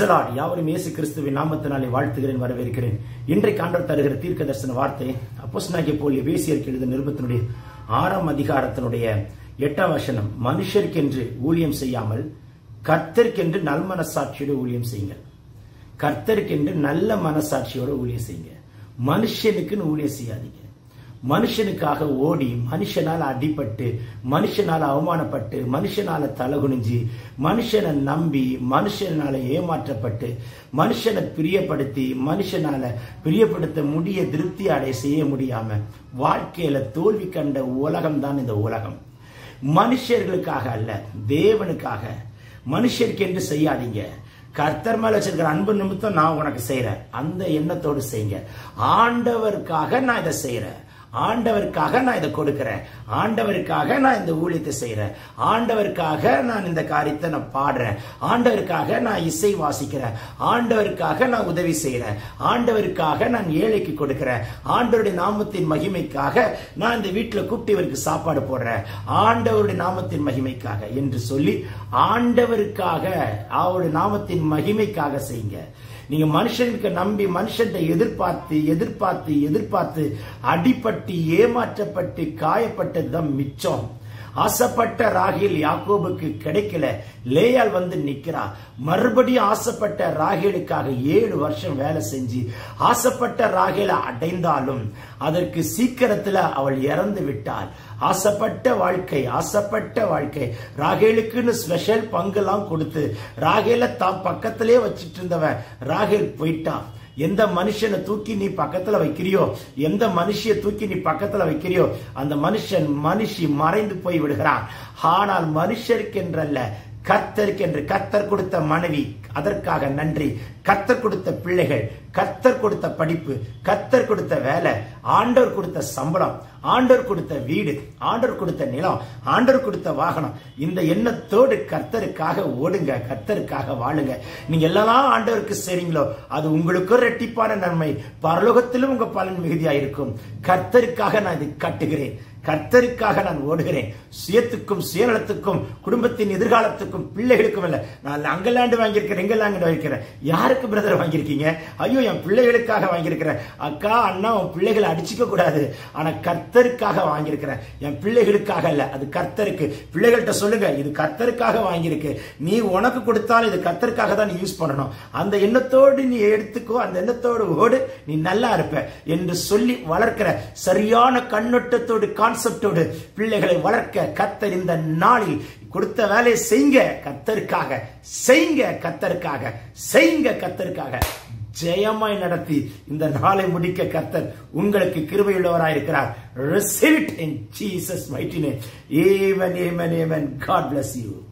பிரைசலாட் யாவரும் இயேசு கிறிஸ்துவின் நாமத்தினாலே வாழ்த்துகிறேன் வரவேற்கிறேன் இன்றைக்கு ஆண்டவர் தருகிற தீர்க்க தரிசன வார்த்தை அப்போஸ்தலனாகிய போல் எபேசியருக்கு எழுத நிருபத்தினுடைய ஆறாம் அதிகாரத்தினுடைய எட்டாம் வசனம் மனுஷருக்கென்று ஊழியம் செய்யாமல் கர்த்தருக்கென்று நல் மனசாட்சியோடு ஊழியம் செய்யுங்கள் கர்த்தருக்கென்று நல்ல மனசாட்சியோட ஊழியம் செய்யுங்க மனுஷனுக்குன்னு ஊழியம் செய்யாதீங்க மனுஷனுக்காக ஓடி மனுஷனால அடிபட்டு மனுஷனால அவமானப்பட்டு மனுஷனால தலகுனிஞ்சு மனுஷனை நம்பி மனுஷனால ஏமாற்றப்பட்டு மனுஷனை பிரியப்படுத்தி மனுஷனால பிரியப்படுத்த முடிய திருப்தி அடைய செய்ய முடியாம வாழ்க்கையில தோல்வி கண்ட உலகம் தான் இந்த உலகம் மனுஷர்களுக்காக அல்ல தேவனுக்காக மனுஷருக்கு என்று செய்யாதீங்க கர்த்தர் மேல வச்சிருக்கிற அன்பு நிமித்தம் நான் உனக்கு செய்யறேன் அந்த எண்ணத்தோடு செய்யுங்க ஆண்டவருக்காக நான் இதை செய்யறேன் ஆண்டவருக்காக நான் இதை கொடுக்கிறேன் ஆண்டவருக்காக நான் இந்த ஊழியத்தை செய்யறேன் ஆண்டவருக்காக நான் இந்த காரியத்தை நான் பாடுறேன் ஆண்டவருக்காக நான் இசை வாசிக்கிறேன் ஆண்டவருக்காக நான் உதவி செய்யறேன் ஆண்டவருக்காக நான் ஏழைக்கு கொடுக்கிறேன் ஆண்டவருடைய நாமத்தின் மகிமைக்காக நான் இந்த வீட்டுல கூப்பிட்டு இவருக்கு சாப்பாடு போடுறேன் ஆண்டவருடைய நாமத்தின் மகிமைக்காக என்று சொல்லி ஆண்டவருக்காக அவருடைய நாமத்தின் மகிமைக்காக செய்யுங்க நீங்க மனுஷனுக்கு நம்பி மனுஷன் எதிர்பார்த்து எதிர்பார்த்து எதிர்பார்த்து அடிபட்டு ஏமாற்றப்பட்டு காயப்பட்டதுதான் மிச்சம் ஆசைப்பட்ட ராகில் யாக்கோபுக்கு கிடைக்கல லேயால் வந்து நிக்கிறா மறுபடியும் ஆசைப்பட்ட ராகேலுக்காக ஏழு வருஷம் வேலை செஞ்சு ஆசைப்பட்ட ராகேல அடைந்தாலும் அதற்கு சீக்கிரத்துல அவள் இறந்து விட்டாள் ஆசைப்பட்ட வாழ்க்கை ஆசைப்பட்ட வாழ்க்கை ராகேலுக்குன்னு ஸ்பெஷல் பங்குலாம் கொடுத்து ராகேல தான் பக்கத்திலே வச்சிட்டு இருந்தவன் ராகேல் போயிட்டான் எந்த மனுஷனை தூக்கி நீ பக்கத்துல வைக்கிறியோ எந்த மனுஷிய தூக்கி நீ பக்கத்துல வைக்கிறியோ அந்த மனுஷன் மனுஷி மறைந்து போய் விடுகிறான் ஆனால் மனுஷருக்கென்றல்ல கர்த்தருக்கென்று கர்த்தர் கொடுத்த மனைவி அதற்காக நன்றி கர்த்தர் கொடுத்த பிள்ளைகள் கர்த்தர் கொடுத்த படிப்பு கர்த்தர் கொடுத்த வேலை ஆண்டவர் கொடுத்த சம்பளம் ஆண்டவர் கொடுத்த வீடு ஆண்டவர் கொடுத்த நிலம் ஆண்டவர் கொடுத்த வாகனம் இந்த எண்ணத்தோடு கர்த்தருக்காக ஓடுங்க கர்த்தருக்காக வாழுங்க நீங்க எல்லாம் ஆண்டவருக்கு செய்றீங்களோ அது உங்களுக்கும் ரெட்டிப்பான நன்மை பரலோகத்திலும் உங்க பலன் மிகுதியா இருக்கும் கர்த்தருக்காக நான் இது கட்டுகிறேன் கர்த்தருக்காக நான் ஓடுகிறேன் சுயத்துக்கும் சுயநலத்துக்கும் குடும்பத்தின் எதிர்காலத்துக்கும் பிள்ளைகளுக்கும் இல்ல நான் அங்கலாண்டு வாங்கியிருக்கிறேன் எங்கலாண்டு வாங்கியிருக்கிறேன் யாருக்கு பிரதர் வாங்கியிருக்கீங்க ஐயோ என் பிள்ளைகளுக்காக வாங்கியிருக்கிறேன் அக்கா அண்ணா உன் பிள்ளைகளை அடிச்சுக்க கூடாது ஆனா கர்த்தருக்காக வாங்கியிருக்கிறேன் என் பிள்ளைகளுக்காக இல்ல அது கர்த்தருக்கு பிள்ளைகள்கிட்ட சொல்லுங்க இது கர்த்தருக்காக வாங்கியிருக்கு நீ உனக்கு கொடுத்தாலும் இது கர்த்தருக்காக தான் நீ யூஸ் பண்ணணும் அந்த எண்ணத்தோடு நீ எடுத்துக்கோ அந்த எண்ணத்தோடு ஓடு நீ நல்லா இருப்ப என்று சொல்லி வளர்க்கிற சரியான கண்ணோட்டத்தோடு கான்செப்டோடு பிள்ளைகளை வளர்க்க கத்தர் இந்த நாளில் கொடுத்த வேலையை செய்யுங்க கத்தருக்காக செய்யுங்க கத்தருக்காக செய்யுங்க கத்தருக்காக ஜெயமாய் நடத்தி இந்த நாளை முடிக்க கர்த்தர் உங்களுக்கு கிருபையுள்ளவராயிருக்கிறார் receive it in Jesus mighty name amen amen amen god bless you